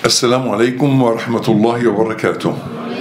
السلام عليكم ورحمة الله وبركاته.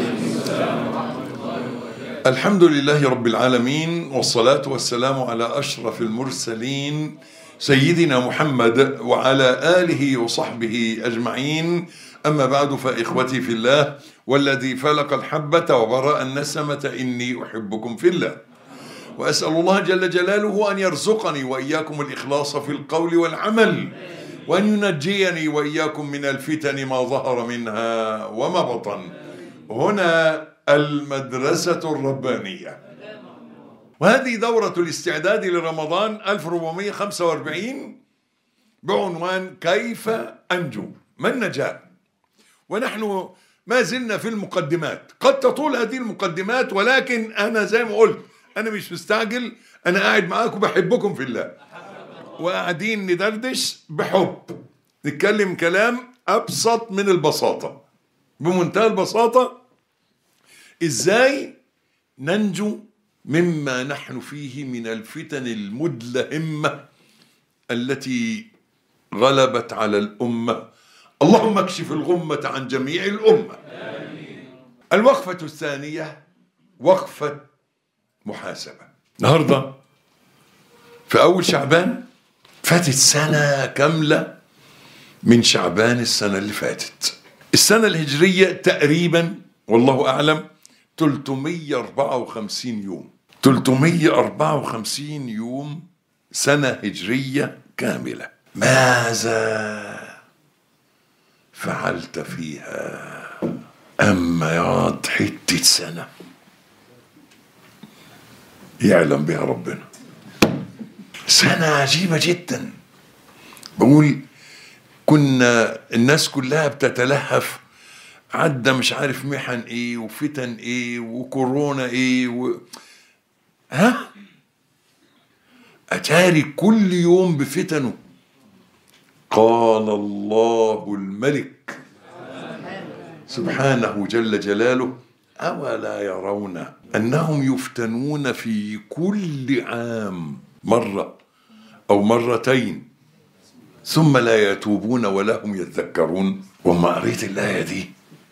الحمد لله رب العالمين والصلاة والسلام على أشرف المرسلين سيدنا محمد وعلى آله وصحبه أجمعين أما بعد فإخوتي في الله والذي فلق الحبة وبرأ النسمة إني أحبكم في الله وأسأل الله جل جلاله أن يرزقني وإياكم الإخلاص في القول والعمل وأن ينجيني وإياكم من الفتن ما ظهر منها وما بطن هنا المدرسة الربانية وهذه دورة الاستعداد لرمضان 1445 بعنوان كيف أنجو ما النجاة ونحن ما زلنا في المقدمات قد تطول هذه المقدمات ولكن أنا زي ما قلت أنا مش مستعجل أنا قاعد معاكم بحبكم في الله وقاعدين ندردش بحب نتكلم كلام أبسط من البساطة بمنتهى البساطة إزاي ننجو مما نحن فيه من الفتن المدلهمة التي غلبت على الأمة اللهم اكشف الغمة عن جميع الأمة الوقفة الثانية وقفة محاسبة النهاردة في أول شعبان فاتت سنة كاملة من شعبان السنة اللي فاتت السنة الهجرية تقريبا والله أعلم 354 يوم 354 يوم سنة هجرية كاملة ماذا فعلت فيها أما يا حتة سنة يعلم بها ربنا سنة عجيبة جدا بقول كنا الناس كلها بتتلهف عدى مش عارف محن ايه وفتن ايه وكورونا ايه و... ها اتاري كل يوم بفتنه قال الله الملك سبحانه جل جلاله أولا يرون أنهم يفتنون في كل عام مرة أو مرتين ثم لا يتوبون ولا هم يذكرون وما قريت الآية دي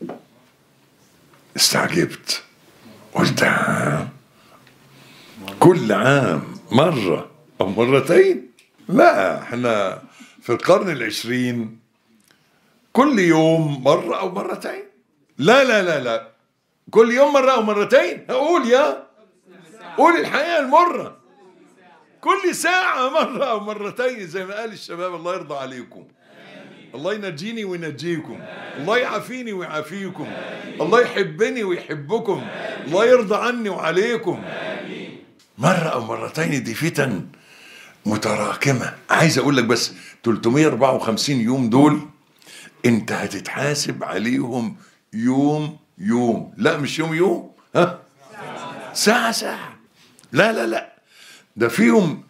استعجبت قلت عام كل عام مرة أو مرتين لا احنا في القرن العشرين كل يوم مرة أو مرتين لا لا لا لا كل يوم مرة أو مرتين أقول يا قول الحقيقة المرة كل ساعة مرة أو مرتين زي ما قال الشباب الله يرضى عليكم الله ينجيني وينجيكم الله يعافيني ويعافيكم الله يحبني ويحبكم الله يرضى عني وعليكم مرة أو مرتين دي فتن متراكمة عايز أقول لك بس 354 يوم دول أنت هتتحاسب عليهم يوم يوم لا مش يوم يوم ها ساعة ساعة لا لا لا ده فيهم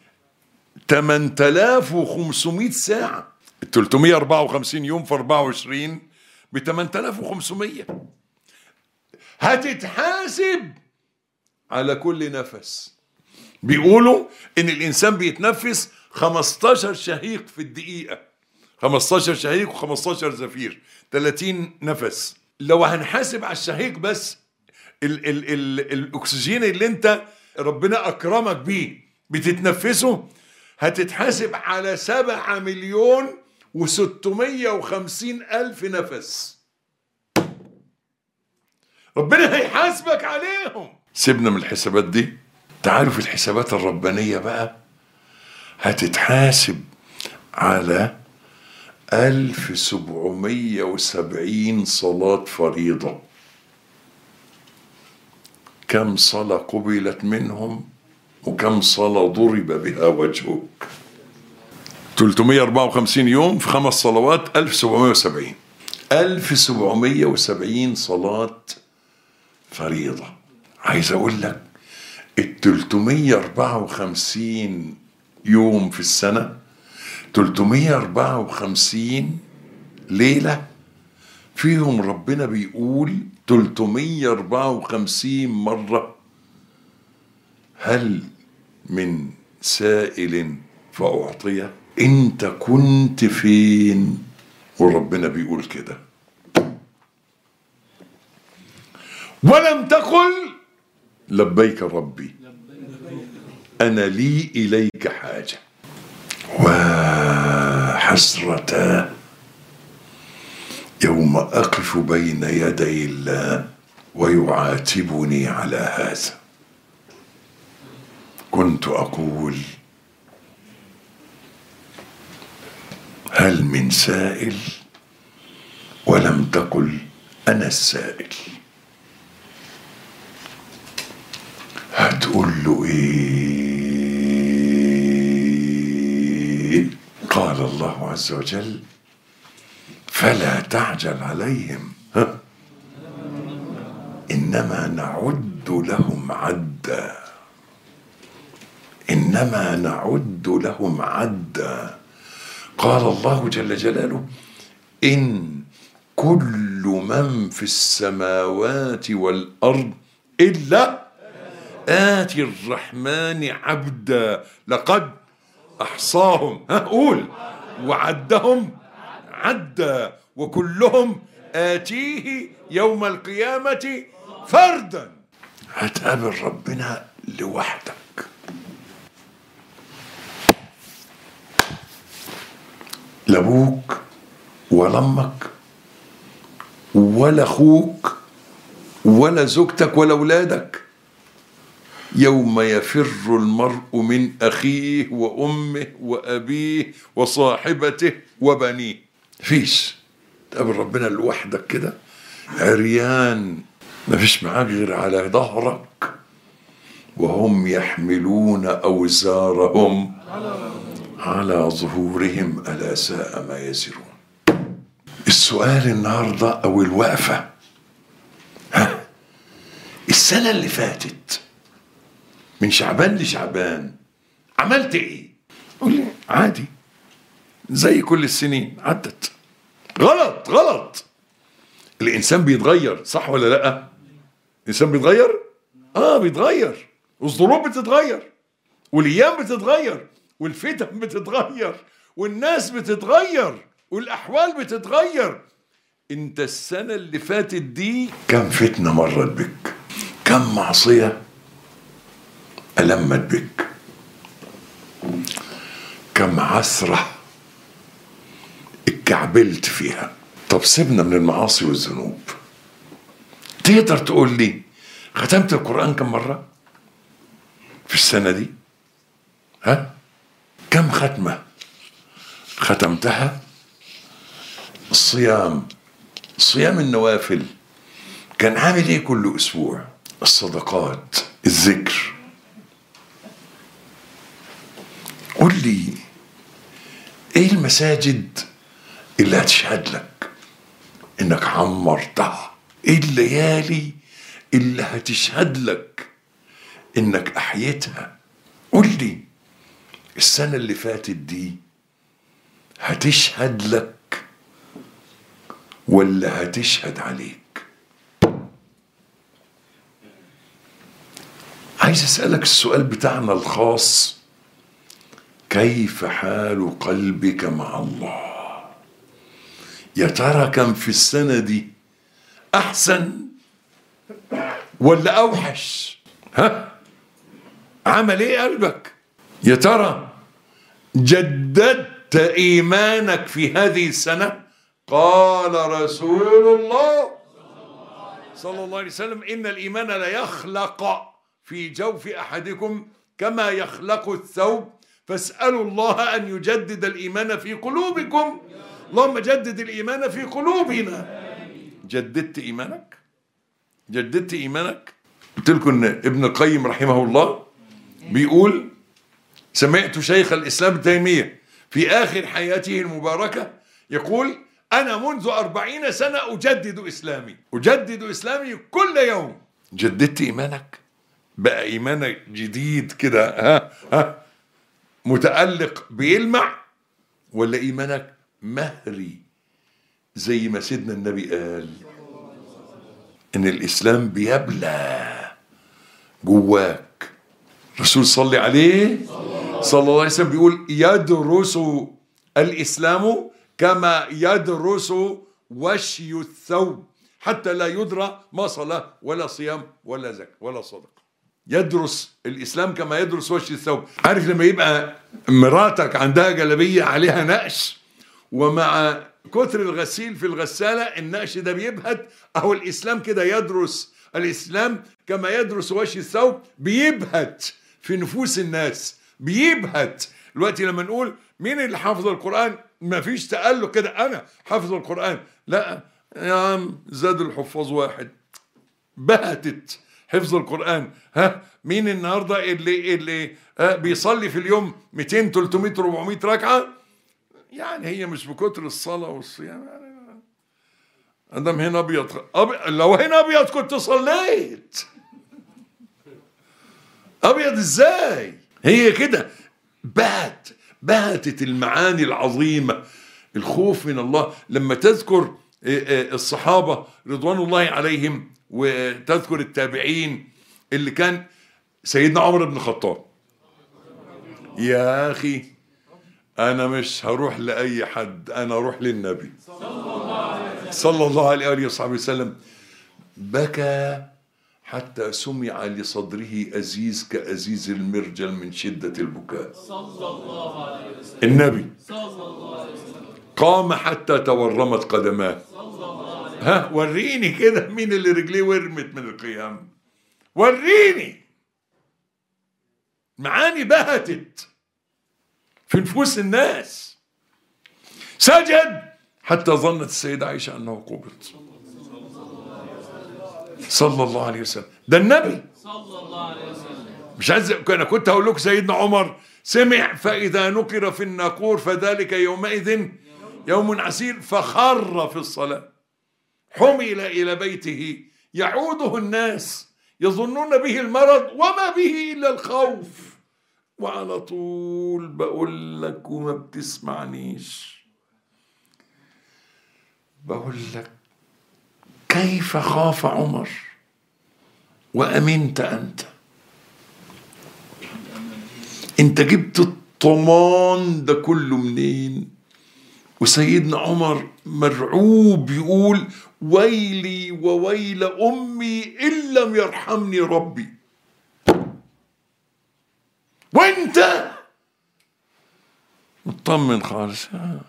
8500 ساعة ال 354 يوم في 24 ب 8500 هتتحاسب على كل نفس بيقولوا ان الانسان بيتنفس 15 شهيق في الدقيقة 15 شهيق و15 زفير 30 نفس لو هنحاسب على الشهيق بس ال ال ال الاكسجين اللي انت ربنا اكرمك بيه بتتنفسه هتتحاسب على سبعة مليون وستمية وخمسين ألف نفس ربنا هيحاسبك عليهم سيبنا من الحسابات دي تعالوا في الحسابات الربانية بقى هتتحاسب على ألف سبعمية وسبعين صلاة فريضة كم صلاة قبلت منهم وكم صلاة ضرب بها وجهك 354 يوم في خمس صلوات 1770 1770 صلاة فريضة عايز أقول لك ال 354 يوم في السنة 354 ليلة فيهم ربنا بيقول 354 مرة هل من سائل فأعطيه انت كنت فين وربنا بيقول كده ولم تقل لبيك ربي أنا لي إليك حاجة وحسرة يوم أقف بين يدي الله ويعاتبني على هذا كنت أقول هل من سائل ولم تقل أنا السائل هتقول له ايه قال الله عز وجل فلا تعجل عليهم ها انما نعد لهم عدا انما نعد لهم عدا قال الله جل جلاله ان كل من في السماوات والارض الا آتي الرحمن عبدا لقد أحصاهم ها قول وعدهم عدا وكلهم آتيه يوم القيامة فردا هتقابل ربنا لوحدك لا ابوك ولا امك ولا اخوك ولا زوجتك ولا اولادك يوم يفر المرء من اخيه وامه وابيه وصاحبته وبنيه فيش تقابل ربنا لوحدك كده عريان ما فيش معاك غير على ظهرك وهم يحملون اوزارهم على ظهورهم الا ساء ما يزرون السؤال النهارده او الوقفه ها السنه اللي فاتت من شعبان لشعبان عملت ايه قول لي عادي زي كل السنين عدت غلط غلط الانسان بيتغير صح ولا لا الانسان بيتغير اه بيتغير والظروف بتتغير والايام بتتغير والفتن بتتغير والناس بتتغير والاحوال بتتغير انت السنه اللي فاتت دي كم فتنه مرت بك كم معصيه ألمت بك كم عثرة اتكعبلت فيها طب سيبنا من المعاصي والذنوب تقدر تقول لي ختمت القرآن كم مرة في السنة دي ها كم ختمة ختمتها الصيام صيام النوافل كان عامل ايه كل اسبوع الصدقات الذكر قول لي ايه المساجد اللي هتشهد لك انك عمرتها ايه الليالي اللي هتشهد لك انك احييتها قول لي السنه اللي فاتت دي هتشهد لك ولا هتشهد عليك عايز اسالك السؤال بتاعنا الخاص كيف حال قلبك مع الله يا ترى كم في السنة دي أحسن ولا أوحش ها عمل إيه قلبك يا ترى جددت إيمانك في هذه السنة قال رسول الله صلى الله عليه وسلم إن الإيمان لا يخلق في جوف أحدكم كما يخلق الثوب فاسألوا الله أن يجدد الإيمان في قلوبكم اللهم جدد الإيمان في قلوبنا جددت إيمانك جددت إيمانك قلت لكم إن ابن القيم رحمه الله بيقول سمعت شيخ الإسلام ابن تيمية في آخر حياته المباركة يقول أنا منذ أربعين سنة أجدد إسلامي أجدد إسلامي كل يوم جددت إيمانك بقى إيمانك جديد كده ها ها متألق بيلمع ولا إيمانك مهري زي ما سيدنا النبي قال إن الإسلام بيبلى جواك الرسول صلي عليه صلى الله عليه وسلم بيقول يدرس الإسلام كما يدرس وشي الثوب حتى لا يدرى ما صلاة ولا صيام ولا زكاة ولا صدقة يدرس الإسلام كما يدرس وجه الثوب عارف لما يبقى مراتك عندها جلبية عليها نقش ومع كتر الغسيل في الغسالة النقش ده بيبهت أهو الإسلام كده يدرس الإسلام كما يدرس وجه الثوب بيبهت في نفوس الناس بيبهت دلوقتي لما نقول مين اللي حافظ القرآن ما فيش تقال كده أنا حافظ القرآن لا يا عم زاد الحفاظ واحد بهتت حفظ القرآن ها مين النهارده اللي اللي ها بيصلي في اليوم 200 300 400 ركعة يعني هي مش بكتر الصلاة والصيام يعني ادم هنا ابيض أبي... لو هنا ابيض كنت صليت ابيض ازاي هي كده بات باتت المعاني العظيمه الخوف من الله لما تذكر الصحابه رضوان الله عليهم وتذكر التابعين اللي كان سيدنا عمر بن الخطاب يا اخي انا مش هروح لاي حد انا اروح للنبي صلى الله عليه وآله وصحبه وسلم بكى حتى سمع لصدره أزيز كأزيز المرجل من شدة البكاء صلى الله عليه وسلم النبي صلى الله عليه وسلم قام حتى تورمت قدماه ها وريني كده مين اللي رجليه ورمت من القيام وريني معاني بهتت في نفوس الناس سجد حتى ظنت السيدة عائشة أنه قبض صلى الله عليه وسلم ده النبي صلى الله عليه وسلم مش عايز انا كنت هقول لكم سيدنا عمر سمع فاذا نقر في الناقور فذلك يومئذ يوم عسير فخر في الصلاه حمل الى بيته يعوده الناس يظنون به المرض وما به الا الخوف وعلى طول بقول لك وما بتسمعنيش بقول لك كيف خاف عمر وامنت انت انت جبت الطمان ده كله منين وسيدنا عمر مرعوب يقول ويلي وويل امي ان لم يرحمني ربي وانت مطمن خالص آه.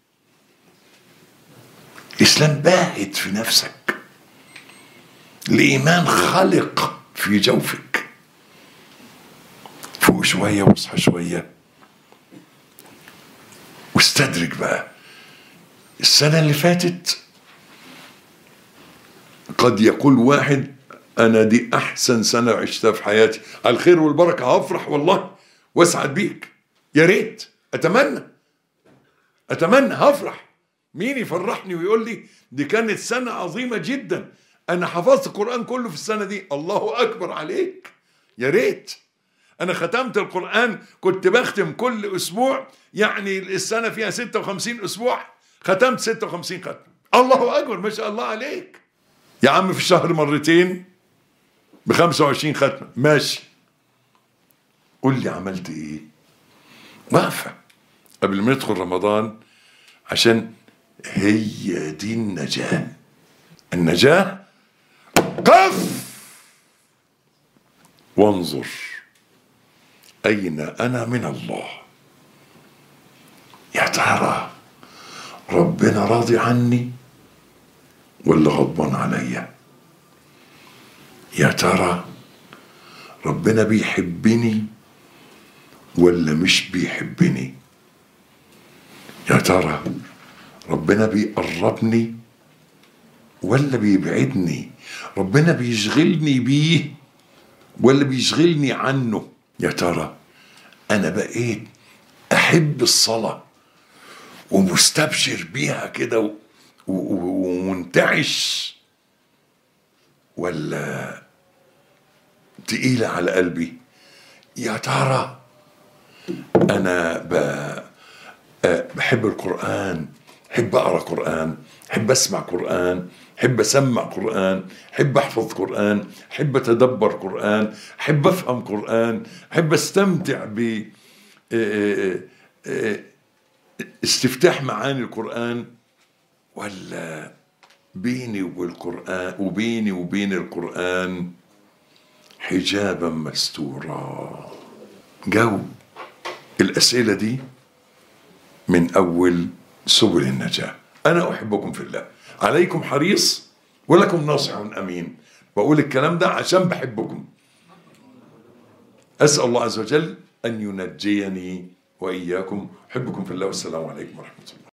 الاسلام باهت في نفسك الايمان خلق في جوفك فوق شويه واصحى شويه واستدرك بقى السنه اللي فاتت قد يقول واحد انا دي احسن سنه عشتها في حياتي على الخير والبركه هفرح والله واسعد بيك يا ريت اتمنى اتمنى هفرح مين يفرحني ويقول لي دي كانت سنه عظيمه جدا انا حفظت القران كله في السنه دي الله اكبر عليك يا ريت انا ختمت القران كنت بختم كل اسبوع يعني السنه فيها 56 اسبوع ختمت 56 ختم الله اكبر ما شاء الله عليك يا عم في الشهر مرتين ب 25 ختمه ماشي قول لي عملت ايه واقفه قبل ما يدخل رمضان عشان هي دي النجاه النجاه قف وانظر أين أنا من الله يا ترى ربنا راضي عني ولا غضبان عليا يا ترى ربنا بيحبني ولا مش بيحبني يا ترى ربنا بيقربني ولا بيبعدني ربنا بيشغلني بيه ولا بيشغلني عنه يا ترى انا بقيت احب الصلاه ومستبشر بيها كده و- و- و- ومنتعش ولا تقيله على قلبي يا ترى انا ب... آه، بحب القران احب اقرا قران احب اسمع قران احب اسمع قران احب احفظ قران احب اتدبر قران احب افهم قران احب استمتع ب آه، آه، استفتاح معاني القران ولا بيني والقرآن وبيني وبين القرآن حجابا مستورا جاوب الأسئلة دي من أول سبل النجاة أنا أحبكم في الله عليكم حريص ولكم ناصح أمين بقول الكلام ده عشان بحبكم أسأل الله عز وجل أن ينجيني وإياكم أحبكم في الله والسلام عليكم ورحمة الله